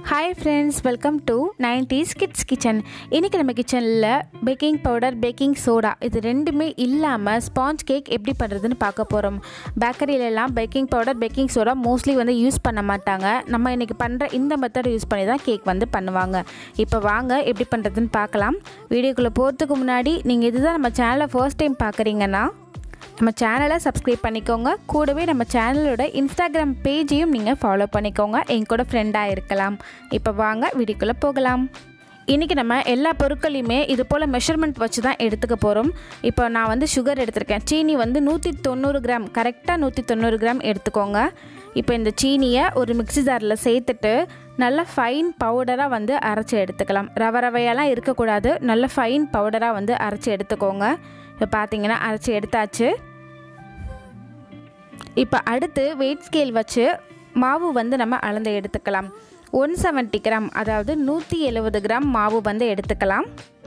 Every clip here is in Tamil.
hi friends welcome to nineties kids kitchen இன்றைக்கி நம்ம கிச்சனில் பேக்கிங் பவுடர் பேக்கிங் சோடா இது ரெண்டுமே இல்லாமல் ஸ்பாஞ்ச் கேக் எப்படி பண்ணுறதுன்னு பார்க்க போகிறோம் பேக்கரியிலலாம் baking powder baking soda mostly வந்து யூஸ் பண்ண மாட்டாங்க நம்ம இன்றைக்கி பண்ணுற இந்த மெத்தட் யூஸ் பண்ணி தான் கேக் வந்து பண்ணுவாங்க இப்போ வாங்க எப்படி பண்ணுறதுன்னு பார்க்கலாம் வீடியோக்குள்ளே போகிறதுக்கு முன்னாடி நீங்கள் இதுதான் நம்ம சேனலை ஃபர்ஸ்ட் டைம் பார்க்குறீங்கன்னா நம்ம சேனலை சப்ஸ்கிரைப் பண்ணிக்கோங்க கூடவே நம்ம சேனலோட இன்ஸ்டாகிராம் பேஜையும் நீங்கள் ஃபாலோ பண்ணிக்கோங்க என் கூட ஃப்ரெண்டாக இருக்கலாம் இப்போ வாங்க வீடியோக்குள்ளே போகலாம் இன்றைக்கி நம்ம எல்லா பொருட்களையுமே இது போல் மெஷர்மெண்ட் வச்சு தான் எடுத்துக்க போகிறோம் இப்போ நான் வந்து சுகர் எடுத்திருக்கேன் சீனி வந்து நூற்றி தொண்ணூறு கிராம் கரெக்டாக நூற்றி தொண்ணூறு கிராம் எடுத்துக்கோங்க இப்போ இந்த சீனியை ஒரு மிக்ஸி ஜாரில் சேர்த்துட்டு நல்ல ஃபைன் பவுடராக வந்து அரைச்சி எடுத்துக்கலாம் ரவை ரவையெல்லாம் இருக்கக்கூடாது நல்ல ஃபைன் பவுடராக வந்து அரைச்சி எடுத்துக்கோங்க இப்போ பார்த்தீங்கன்னா அரைச்சி எடுத்தாச்சு இப்போ அடுத்து வெயிட் ஸ்கேல் வச்சு மாவு வந்து நம்ம அளந்து எடுத்துக்கலாம் ஒன் செவன்ட்டி கிராம் அதாவது நூற்றி எழுபது கிராம் மாவு வந்து எடுத்துக்கலாம்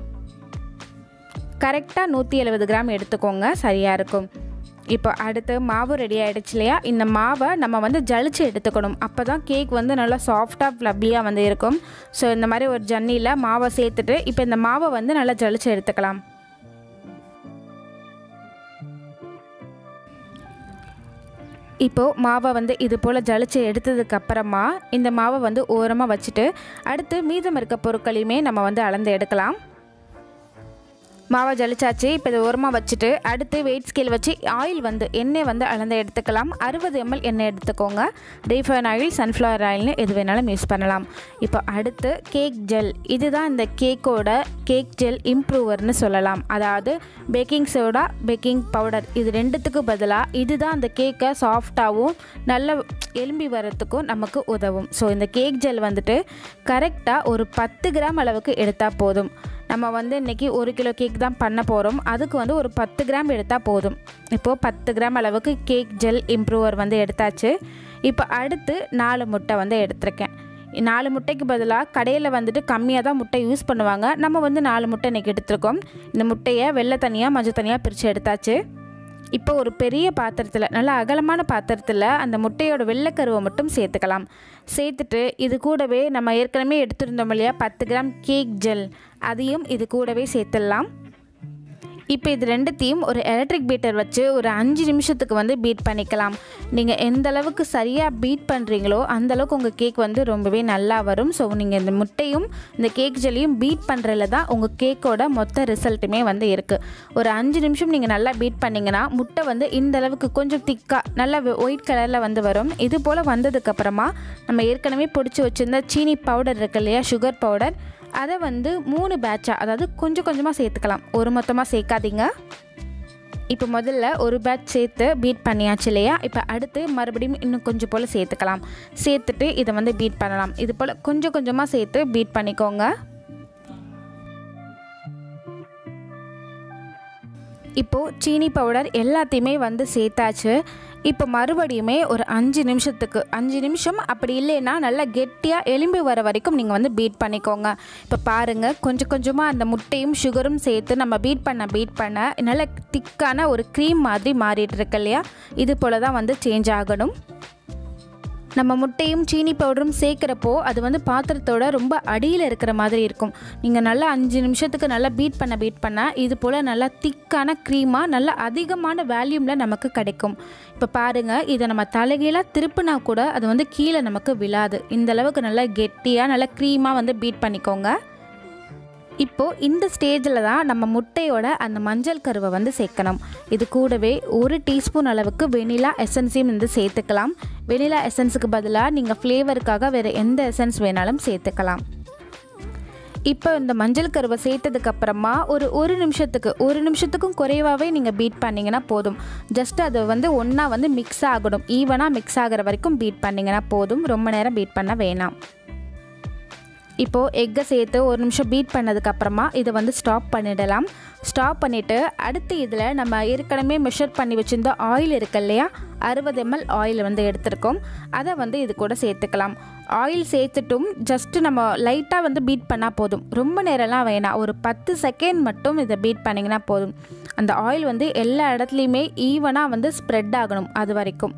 கரெக்டாக நூற்றி எழுபது கிராம் எடுத்துக்கோங்க சரியாக இருக்கும் இப்போ அடுத்து மாவு ரெடி ஆகிடுச்சு இல்லையா இந்த மாவை நம்ம வந்து ஜலிச்சு எடுத்துக்கணும் அப்போ தான் கேக் வந்து நல்லா சாஃப்டாக ஃப்ளப்பியாக வந்து இருக்கும் ஸோ இந்த மாதிரி ஒரு ஜன்னியில் மாவை சேர்த்துட்டு இப்போ இந்த மாவை வந்து நல்லா ஜலிச்சு எடுத்துக்கலாம் இப்போது மாவை வந்து இது போல் ஜலிச்சு எடுத்ததுக்கு அப்புறமா இந்த மாவை வந்து ஓரமாக வச்சுட்டு அடுத்து மீதம் இருக்க பொருட்களையுமே நம்ம வந்து அளந்து எடுக்கலாம் மாவை ஜலிச்சாச்சு இப்போ இதை ஓரமாக வச்சுட்டு அடுத்து வெயிட் ஸ்கேல் வச்சு ஆயில் வந்து எண்ணெய் வந்து அளந்து எடுத்துக்கலாம் அறுபது எம்எல் எண்ணெய் எடுத்துக்கோங்க ரீஃபைன் ஆயில் சன்ஃப்ளவர் ஆயில்னு எது வேணாலும் யூஸ் பண்ணலாம் இப்போ அடுத்து கேக் ஜெல் இதுதான் இந்த கேக்கோட கேக் ஜெல் இம்ப்ரூவர்னு சொல்லலாம் அதாவது பேக்கிங் சோடா பேக்கிங் பவுடர் இது ரெண்டுத்துக்கு பதிலாக இதுதான் அந்த கேக்கை சாஃப்டாகவும் நல்ல எலும்பி வரத்துக்கும் நமக்கு உதவும் ஸோ இந்த கேக் ஜெல் வந்துட்டு கரெக்டாக ஒரு பத்து கிராம் அளவுக்கு எடுத்தால் போதும் நம்ம வந்து இன்றைக்கி ஒரு கிலோ கேக் தான் பண்ண போகிறோம் அதுக்கு வந்து ஒரு பத்து கிராம் எடுத்தால் போதும் இப்போது பத்து கிராம் அளவுக்கு கேக் ஜெல் இம்ப்ரூவர் வந்து எடுத்தாச்சு இப்போ அடுத்து நாலு முட்டை வந்து எடுத்திருக்கேன் நாலு முட்டைக்கு பதிலாக கடையில் வந்துட்டு கம்மியாக தான் முட்டை யூஸ் பண்ணுவாங்க நம்ம வந்து நாலு முட்டை இன்றைக்கி எடுத்திருக்கோம் இந்த முட்டையை வெள்ளை தனியாக மஞ்சள் தனியாக பிரித்து எடுத்தாச்சு இப்போ ஒரு பெரிய பாத்திரத்தில் நல்ல அகலமான பாத்திரத்தில் அந்த முட்டையோட வெள்ளைக்கருவை மட்டும் சேர்த்துக்கலாம் சேர்த்துட்டு இது கூடவே நம்ம ஏற்கனவே எடுத்திருந்தோம் இல்லையா பத்து கிராம் கேக் ஜெல் அதையும் இது கூடவே சேர்த்துடலாம் இப்போ இது ரெண்டுத்தையும் ஒரு எலக்ட்ரிக் பீட்டர் வச்சு ஒரு அஞ்சு நிமிஷத்துக்கு வந்து பீட் பண்ணிக்கலாம் நீங்கள் எந்த அளவுக்கு சரியாக பீட் பண்ணுறீங்களோ அந்த அளவுக்கு உங்கள் கேக் வந்து ரொம்பவே நல்லா வரும் ஸோ நீங்கள் இந்த முட்டையும் இந்த கேக் ஜெல்லியும் பீட் பண்ணுறதுல தான் உங்கள் கேக்கோட மொத்த ரிசல்ட்டுமே வந்து இருக்குது ஒரு அஞ்சு நிமிஷம் நீங்கள் நல்லா பீட் பண்ணிங்கன்னா முட்டை வந்து இந்த அளவுக்கு கொஞ்சம் திக்காக நல்லா ஒயிட் கலரில் வந்து வரும் இது போல் வந்ததுக்கப்புறமா நம்ம ஏற்கனவே பிடிச்சி வச்சுருந்த சீனி பவுடர் இருக்கு இல்லையா சுகர் பவுடர் அதை வந்து மூணு பேட்சாக அதாவது கொஞ்சம் கொஞ்சமாக சேர்த்துக்கலாம் ஒரு மொத்தமாக சேர்க்காதீங்க இப்போ முதல்ல ஒரு பேட்ச் சேர்த்து பீட் பண்ணியாச்சு இல்லையா இப்போ அடுத்து மறுபடியும் இன்னும் கொஞ்சம் போல் சேர்த்துக்கலாம் சேர்த்துட்டு இதை வந்து பீட் பண்ணலாம் இது போல் கொஞ்சம் கொஞ்சமாக சேர்த்து பீட் பண்ணிக்கோங்க இப்போது சீனி பவுடர் எல்லாத்தையுமே வந்து சேர்த்தாச்சு இப்போ மறுபடியுமே ஒரு அஞ்சு நிமிஷத்துக்கு அஞ்சு நிமிஷம் அப்படி இல்லைன்னா நல்லா கெட்டியாக எலும்பி வர வரைக்கும் நீங்கள் வந்து பீட் பண்ணிக்கோங்க இப்போ பாருங்கள் கொஞ்சம் கொஞ்சமாக அந்த முட்டையும் சுகரும் சேர்த்து நம்ம பீட் பண்ண பீட் பண்ண நல்ல திக்கான ஒரு க்ரீம் மாதிரி மாறிட்டு இருக்கு இல்லையா இது போல் தான் வந்து சேஞ்ச் ஆகணும் நம்ம முட்டையும் சீனி பவுடரும் சேர்க்குறப்போ அது வந்து பாத்திரத்தோட ரொம்ப அடியில் இருக்கிற மாதிரி இருக்கும் நீங்கள் நல்லா அஞ்சு நிமிஷத்துக்கு நல்லா பீட் பண்ண பீட் பண்ண இது போல் நல்லா திக்கான க்ரீமாக நல்லா அதிகமான வேல்யூமில் நமக்கு கிடைக்கும் இப்போ பாருங்கள் இதை நம்ம தலைகீழாக திருப்பினா கூட அது வந்து கீழே நமக்கு விழாது இந்த அளவுக்கு நல்லா கெட்டியாக நல்லா க்ரீமாக வந்து பீட் பண்ணிக்கோங்க இப்போது இந்த ஸ்டேஜில் தான் நம்ம முட்டையோட அந்த மஞ்சள் கருவை வந்து சேர்க்கணும் இது கூடவே ஒரு டீஸ்பூன் அளவுக்கு வெனிலா எசன்ஸையும் வந்து சேர்த்துக்கலாம் வெனிலா எசன்ஸுக்கு பதிலாக நீங்கள் ஃப்ளேவருக்காக வேறு எந்த எசன்ஸ் வேணாலும் சேர்த்துக்கலாம் இப்போ இந்த மஞ்சள் கருவை சேர்த்ததுக்கப்புறமா ஒரு ஒரு நிமிஷத்துக்கு ஒரு நிமிஷத்துக்கும் குறைவாகவே நீங்கள் பீட் பண்ணிங்கன்னா போதும் ஜஸ்ட் அது வந்து ஒன்றா வந்து மிக்ஸ் ஆகணும் ஈவனாக மிக்ஸ் ஆகிற வரைக்கும் பீட் பண்ணிங்கன்னா போதும் ரொம்ப நேரம் பீட் பண்ண வேணாம் இப்போது எக்கை சேர்த்து ஒரு நிமிஷம் பீட் பண்ணதுக்கப்புறமா இதை வந்து ஸ்டாப் பண்ணிடலாம் ஸ்டாப் பண்ணிவிட்டு அடுத்து இதில் நம்ம ஏற்கனவே மெஷர் பண்ணி வச்சுருந்த ஆயில் இருக்கு இல்லையா அறுபது எம்எல் ஆயில் வந்து எடுத்திருக்கோம் அதை வந்து இது கூட சேர்த்துக்கலாம் ஆயில் சேர்த்துட்டும் ஜஸ்ட்டு நம்ம லைட்டாக வந்து பீட் பண்ணால் போதும் ரொம்ப நேரம்லாம் வேணாம் ஒரு பத்து செகண்ட் மட்டும் இதை பீட் பண்ணிங்கன்னா போதும் அந்த ஆயில் வந்து எல்லா இடத்துலையுமே ஈவனாக வந்து ஸ்ப்ரெட் ஆகணும் அது வரைக்கும்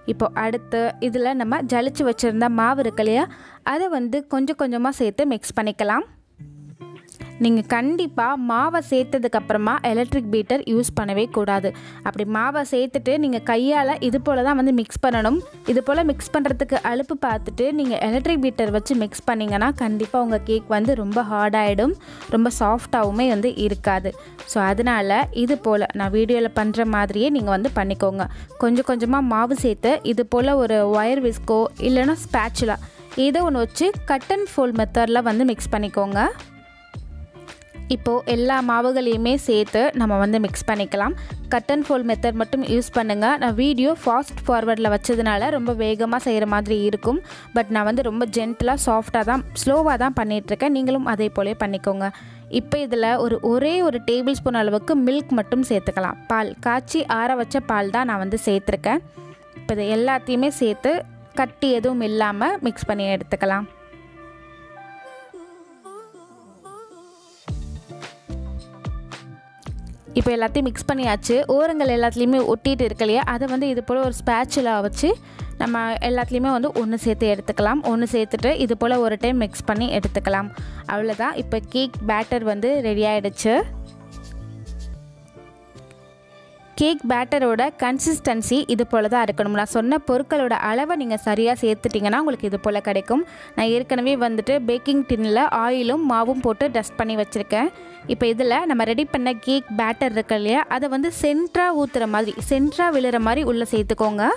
இப்போ அடுத்து இதில் நம்ம ஜலிச்சு வச்சுருந்த மாவு இருக்கு இல்லையா அதை வந்து கொஞ்சம் கொஞ்சமாக சேர்த்து மிக்ஸ் பண்ணிக்கலாம் நீங்கள் கண்டிப்பாக மாவை சேர்த்ததுக்கப்புறமா எலக்ட்ரிக் பீட்டர் யூஸ் பண்ணவே கூடாது அப்படி மாவை சேர்த்துட்டு நீங்கள் கையால் இது போல் தான் வந்து மிக்ஸ் பண்ணணும் இது போல் மிக்ஸ் பண்ணுறதுக்கு அலுப்பு பார்த்துட்டு நீங்கள் எலக்ட்ரிக் பீட்டர் வச்சு மிக்ஸ் பண்ணிங்கன்னா கண்டிப்பாக உங்கள் கேக் வந்து ரொம்ப ஹார்டாகிடும் ரொம்ப சாஃப்டாகவுமே வந்து இருக்காது ஸோ அதனால் இது போல் நான் வீடியோவில் பண்ணுற மாதிரியே நீங்கள் வந்து பண்ணிக்கோங்க கொஞ்சம் கொஞ்சமாக மாவு சேர்த்து இது போல் ஒரு ஒயர் விஸ்கோ இல்லைன்னா ஸ்பேச்சுலா ஏதோ ஒன்று வச்சு கட் அண்ட் ஃபோல் மெத்தடில் வந்து மிக்ஸ் பண்ணிக்கோங்க இப்போது எல்லா மாவுகளையுமே சேர்த்து நம்ம வந்து மிக்ஸ் பண்ணிக்கலாம் கட் அண்ட் ஃபோல் மெத்தட் மட்டும் யூஸ் பண்ணுங்கள் நான் வீடியோ ஃபாஸ்ட் ஃபார்வர்டில் வச்சதுனால ரொம்ப வேகமாக செய்கிற மாதிரி இருக்கும் பட் நான் வந்து ரொம்ப ஜென்டலாக சாஃப்டாக தான் ஸ்லோவாக தான் பண்ணிகிட்ருக்கேன் நீங்களும் அதே போலே பண்ணிக்கோங்க இப்போ இதில் ஒரு ஒரே ஒரு டேபிள் ஸ்பூன் அளவுக்கு மில்க் மட்டும் சேர்த்துக்கலாம் பால் காய்ச்சி ஆற வச்ச பால் தான் நான் வந்து சேர்த்துருக்கேன் இப்போ இது எல்லாத்தையுமே சேர்த்து கட்டி எதுவும் இல்லாமல் மிக்ஸ் பண்ணி எடுத்துக்கலாம் இப்போ எல்லாத்தையும் மிக்ஸ் பண்ணியாச்சு ஓரங்கள் எல்லாத்துலேயுமே ஒட்டிட்டு இருக்கு இல்லையா அதை வந்து இது போல் ஒரு ஸ்பேச்சுலா வச்சு நம்ம எல்லாத்துலேயுமே வந்து ஒன்று சேர்த்து எடுத்துக்கலாம் ஒன்று சேர்த்துட்டு இது போல் ஒரு டைம் மிக்ஸ் பண்ணி எடுத்துக்கலாம் அவ்வளோதான் இப்போ கேக் பேட்டர் வந்து ரெடி ஆகிடுச்சு கேக் பேட்டரோட கன்சிஸ்டன்சி இது போல் தான் இருக்கணும் நான் சொன்ன பொருட்களோட அளவை நீங்கள் சரியாக சேர்த்துட்டிங்கன்னா உங்களுக்கு இது போல் கிடைக்கும் நான் ஏற்கனவே வந்துட்டு பேக்கிங் டின்னில் ஆயிலும் மாவும் போட்டு டஸ்ட் பண்ணி வச்சுருக்கேன் இப்போ இதில் நம்ம ரெடி பண்ண கேக் பேட்டர் இருக்கு இல்லையா அதை வந்து சென்ட்ராக ஊற்றுற மாதிரி சென்ட்ராக விழுற மாதிரி உள்ளே சேர்த்துக்கோங்க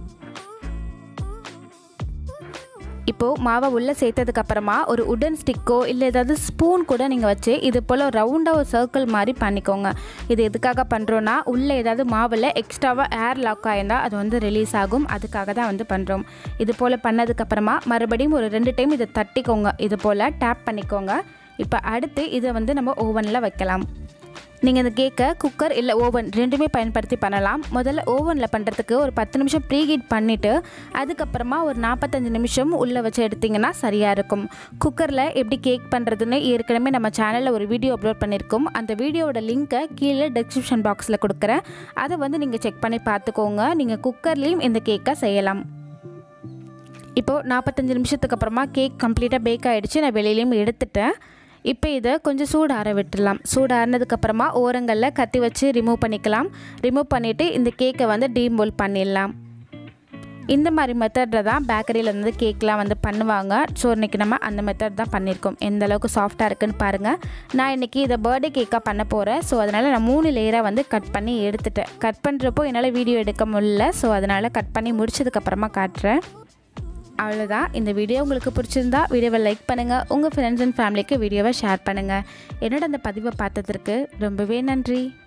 இப்போது மாவை உள்ளே சேர்த்ததுக்கப்புறமா ஒரு உடன் ஸ்டிக்கோ இல்லை ஏதாவது ஸ்பூன் கூட நீங்கள் வச்சு இது போல் ரவுண்டாக ஒரு சர்க்கிள் மாதிரி பண்ணிக்கோங்க இது எதுக்காக பண்ணுறோன்னா உள்ளே ஏதாவது மாவில் எக்ஸ்ட்ராவாக ஏர் லாக் ஆயிருந்தால் அது வந்து ரிலீஸ் ஆகும் அதுக்காக தான் வந்து பண்ணுறோம் இது போல் பண்ணதுக்கப்புறமா மறுபடியும் ஒரு ரெண்டு டைம் இதை தட்டிக்கோங்க இது போல் டேப் பண்ணிக்கோங்க இப்போ அடுத்து இதை வந்து நம்ம ஓவனில் வைக்கலாம் நீங்கள் இந்த கேக்கை குக்கர் இல்லை ஓவன் ரெண்டுமே பயன்படுத்தி பண்ணலாம் முதல்ல ஓவனில் பண்ணுறதுக்கு ஒரு பத்து நிமிஷம் ப்ரீஹீட் பண்ணிவிட்டு அதுக்கப்புறமா ஒரு நாற்பத்தஞ்சு நிமிஷம் உள்ளே வச்சு எடுத்திங்கன்னா சரியாக இருக்கும் குக்கரில் எப்படி கேக் பண்ணுறதுன்னு ஏற்கனவே நம்ம சேனலில் ஒரு வீடியோ அப்லோட் பண்ணியிருக்கோம் அந்த வீடியோவோட லிங்க்கை கீழே டெஸ்கிரிப்ஷன் பாக்ஸில் கொடுக்குறேன் அதை வந்து நீங்கள் செக் பண்ணி பார்த்துக்கோங்க நீங்கள் குக்கர்லேயும் இந்த கேக்கை செய்யலாம் இப்போது நாற்பத்தஞ்சு நிமிஷத்துக்கு அப்புறமா கேக் கம்ப்ளீட்டாக பேக் ஆகிடுச்சு நான் வெளியிலையும் எடுத்துட்டேன் இப்போ இதை கொஞ்சம் சூடு ஆற விட்டுடலாம் சூடு ஆறினதுக்கப்புறமா ஓரங்களில் கத்தி வச்சு ரிமூவ் பண்ணிக்கலாம் ரிமூவ் பண்ணிவிட்டு இந்த கேக்கை வந்து டீமோல் பண்ணிடலாம் இந்த மாதிரி மெத்தடில் தான் பேக்கரியில் வந்து கேக்லாம் வந்து பண்ணுவாங்க ஸோ இன்றைக்கி நம்ம அந்த மெத்தட் தான் பண்ணியிருக்கோம் எந்த அளவுக்கு சாஃப்டாக இருக்குன்னு பாருங்கள் நான் இன்றைக்கி இதை பர்த்டே கேக்காக பண்ண போகிறேன் ஸோ அதனால் நான் மூணு லேயராக வந்து கட் பண்ணி எடுத்துட்டேன் கட் பண்ணுறப்போ என்னால் வீடியோ எடுக்க முடியல ஸோ அதனால் கட் பண்ணி முடிச்சதுக்கப்புறமா காட்டுறேன் அவ்வளோதான் இந்த வீடியோ உங்களுக்கு பிடிச்சிருந்தா வீடியோவை லைக் பண்ணுங்கள் உங்கள் ஃப்ரெண்ட்ஸ் அண்ட் ஃபேமிலிக்கு வீடியோவை ஷேர் பண்ணுங்கள் என்னோட அந்த பதிவை பார்த்ததற்கு ரொம்பவே நன்றி